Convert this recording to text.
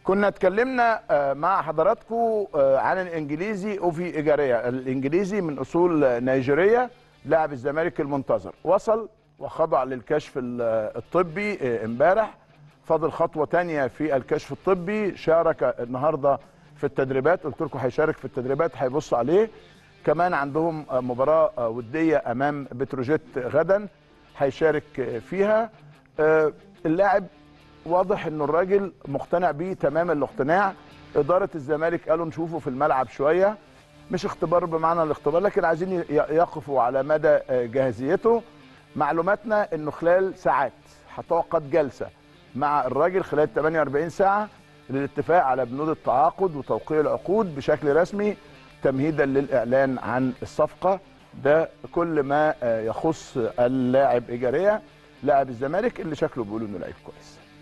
كنا اتكلمنا آه، مع حضراتكم آه، عن الانجليزي اوفي ايجاريا الانجليزي من اصول نيجيريه لاعب الزمالك المنتظر وصل وخضع للكشف ال- الطبي آه، امبارح فاضل خطوه تانية في الكشف الطبي شارك النهارده في التدريبات قلت لكم هيشارك في التدريبات هيبص عليه كمان عندهم آه، مباراه آه، وديه امام بتروجيت غدا هيشارك آه، فيها آه، اللاعب واضح انه الراجل مقتنع بيه تمام الاقتناع اداره الزمالك قالوا نشوفه في الملعب شويه مش اختبار بمعنى الاختبار لكن عايزين ي- يقفوا على مدى آه، جاهزيته معلوماتنا انه خلال ساعات هتعقد جلسه مع الراجل خلال 48 ساعه للاتفاق على بنود التعاقد وتوقيع العقود بشكل رسمي تمهيدا للاعلان عن الصفقه ده كل ما آه، يخص اللاعب ايجاريه لاعب الزمالك اللي شكله بيقول انه لعيب كويس